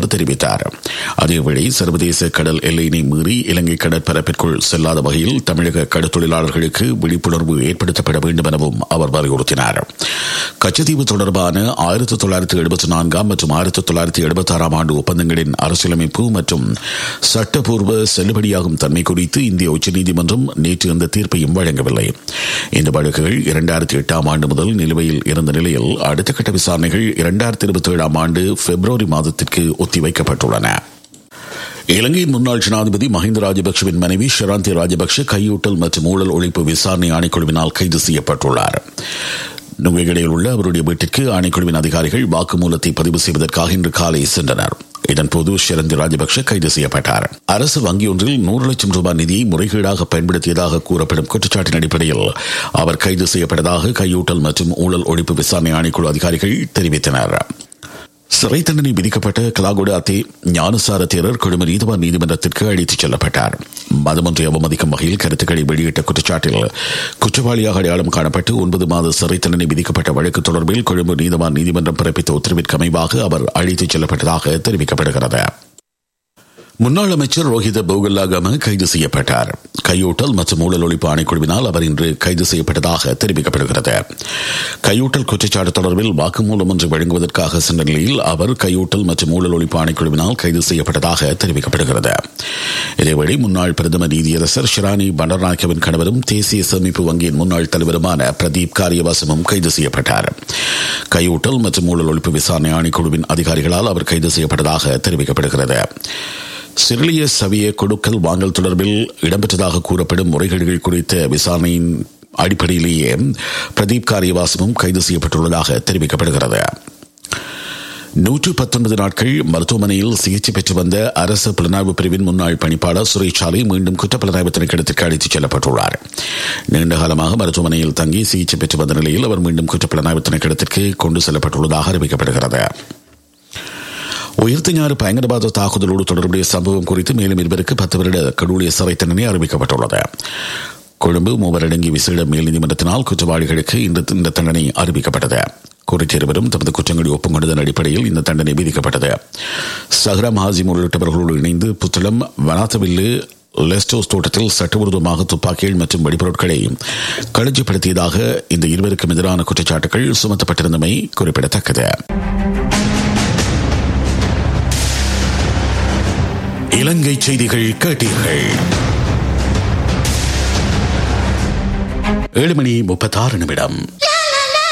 அவர் தெரிவித்தார் அதேவேளை சர்வதேச கடல் எல்லையினை மீறி இலங்கை கடற்பரப்பிற்குள் செல்லாத வகையில் தமிழக கடற்தொழிலாளர்களுக்கு விழிப்புணர்வு ஏற்படுத்தப்பட வேண்டும் எனவும் அவர் வலியுறுத்தினார் கச்சத்தீவு தொடர்பான ஆயிரத்தி தொள்ளாயிரத்தி எழுபத்தி நான்காம் மற்றும் ஆயிரத்தி தொள்ளாயிரத்தி எழுபத்தி ஆறாம் ஆண்டு ஒப்பந்தங்களின் அரசியலமைப்பு மற்றும் சட்டப்பூர்வ செல்லுபடியாகும் தன்மை குறித்து இந்திய உச்சநீதிமன்றம் நேற்று இந்த தீர்ப்பையும் வழங்கவில்லை இந்த வழக்குகள் இரண்டாயிரத்தி எட்டாம் ஆண்டு முதல் நிலுவையில் இருந்த நிலையில் அடுத்த கட்ட விசாரணைகள் இரண்டாயிரத்தி இருபத்தி ஏழாம் ஆண்டு பிப்ரவரி மாதத்திற்கு ஒத்திவைக்கப்பட்டுள்ளன இலங்கையின் முன்னாள் ஜனாதிபதி மஹிந்த ராஜபக்சவின் மனைவி ஷராந்தி ராஜபக்ஷ கையூட்டல் மற்றும் ஊழல் ஒழிப்பு விசாரணை ஆணைக்குழுவினால் கைது செய்யப்பட்டுள்ளார் நுங்கைகடையில் உள்ள அவருடைய வீட்டிற்கு ஆணைக்குழுவின் அதிகாரிகள் வாக்குமூலத்தை பதிவு செய்வதற்காக இன்று காலை சென்றனர் இதன்போது ஷரந்தி ராஜபக்ஷ கைது செய்யப்பட்டார் அரசு வங்கி ஒன்றில் நூறு லட்சம் ரூபாய் நிதியை முறைகேடாக பயன்படுத்தியதாக கூறப்படும் குற்றச்சாட்டின் அடிப்படையில் அவர் கைது செய்யப்பட்டதாக கையூட்டல் மற்றும் ஊழல் ஒழிப்பு விசாரணை ஆணைக்குழு அதிகாரிகள் தெரிவித்தனர் சிறை தண்டனை விதிக்கப்பட்ட கலாகுட அத்தே ஞானசார தேரர் கொழும்பு நீதிவான் நீதிமன்றத்திற்கு அழைத்துச் செல்லப்பட்டார் மதமொன்றை அவமதிக்கும் வகையில் கருத்துக்களை வெளியிட்ட குற்றச்சாட்டில் குற்றவாளியாக அடையாளம் காணப்பட்டு ஒன்பது மாத சிறை தண்டனை விதிக்கப்பட்ட வழக்கு தொடர்பில் கொழும்பு நீதிவான் நீதிமன்றம் பிறப்பித்த உத்தரவிற்கு அமைவாக அவர் அழைத்துச் செல்லப்பட்டதாக தெரிவிக்கப்படுகிறது முன்னாள் அமைச்சர் ரோஹித பௌகல்லாகம கைது செய்யப்பட்டார் கையூட்டல் மற்றும் ஊழல் ஒழிப்பு ஆணைக்குழுவினால் அவர் இன்று கைது செய்யப்பட்டதாக தெரிவிக்கப்படுகிறது கையூட்டல் குற்றச்சாட்டு தொடர்பில் வாக்குமூலம் ஒன்று வழங்குவதற்காக சென்ற நிலையில் அவர் கையூட்டல் மற்றும் ஊழல் ஒழிப்பு ஆணைக்குழுவினால் கைது செய்யப்பட்டதாக தெரிவிக்கப்படுகிறது இதேவேளை முன்னாள் பிரதமர் நீதியரசர் ஷிரானி பண்டர்நாயக்கவின் கணவரும் தேசிய சேமிப்பு வங்கியின் முன்னாள் தலைவருமான பிரதீப் காரியவாசமும் கைது செய்யப்பட்டார் கையூட்டல் மற்றும் ஊழல் ஒழிப்பு விசாரணை ஆணைக்குழுவின் அதிகாரிகளால் அவர் கைது செய்யப்பட்டதாக தெரிவிக்கப்படுகிறது சிறிலிய சவிய கொடுக்கல் வாங்கல் தொடர்பில் இடம்பெற்றதாக கூறப்படும் முறைகேடுகள் குறித்த விசாரணையின் அடிப்படையிலேயே பிரதீப் காரியவாசமும் கைது செய்யப்பட்டுள்ளதாக தெரிவிக்கப்படுகிறது நூற்று பத்தொன்பது நாட்கள் மருத்துவமனையில் சிகிச்சை பெற்று வந்த அரசு புலனாய்வு பிரிவின் முன்னாள் பணிப்பாளர் சுரேஷாலை மீண்டும் குற்றப்புலனாய்வு திணைக்களத்திற்கு அழைத்துச் செல்லப்பட்டுள்ளார் நீண்ட காலமாக மருத்துவமனையில் தங்கி சிகிச்சை பெற்று வந்த நிலையில் அவர் மீண்டும் குற்றப்புலனாய்வு திணைக்களத்திற்கு கொண்டு செல்லப்பட்டுள்ளதாக அறிவிக்கப்படுகிறது உயிர்த்த ஞாறு பயங்கரவாத தாக்குதலோடு தொடர்புடைய சம்பவம் குறித்து மேலும் இருவருக்கு பத்து வருட கடூழிய சிறை தண்டனை அறிவிக்கப்பட்டுள்ளது கொழும்பு மூவரடங்கி விசேட மேல் நீதிமன்றத்தினால் குற்றவாளிகளுக்கு இந்த இந்த தண்டனை அறிவிக்கப்பட்டது குறித்த இருவரும் தமது குற்றங்களை ஒப்புக்கொண்டதன் அடிப்படையில் இந்த தண்டனை விதிக்கப்பட்டது சஹ்ராம் ஹாசிம் உள்ளிட்டவர்களோடு இணைந்து புத்தளம் வனாத்தவில்லு லெஸ்டோஸ் தோட்டத்தில் சட்டவிரோதமாக துப்பாக்கிகள் மற்றும் வெடிபொருட்களை களஞ்சிப்படுத்தியதாக இந்த இருவருக்கும் எதிரான குற்றச்சாட்டுகள் சுமத்தப்பட்டிருந்தமை குறிப்பிடத்தக்கது இலங்கை செய்திகள் கேட்டீர்கள் ஏழு மணி முப்பத்தாறு நிமிடம்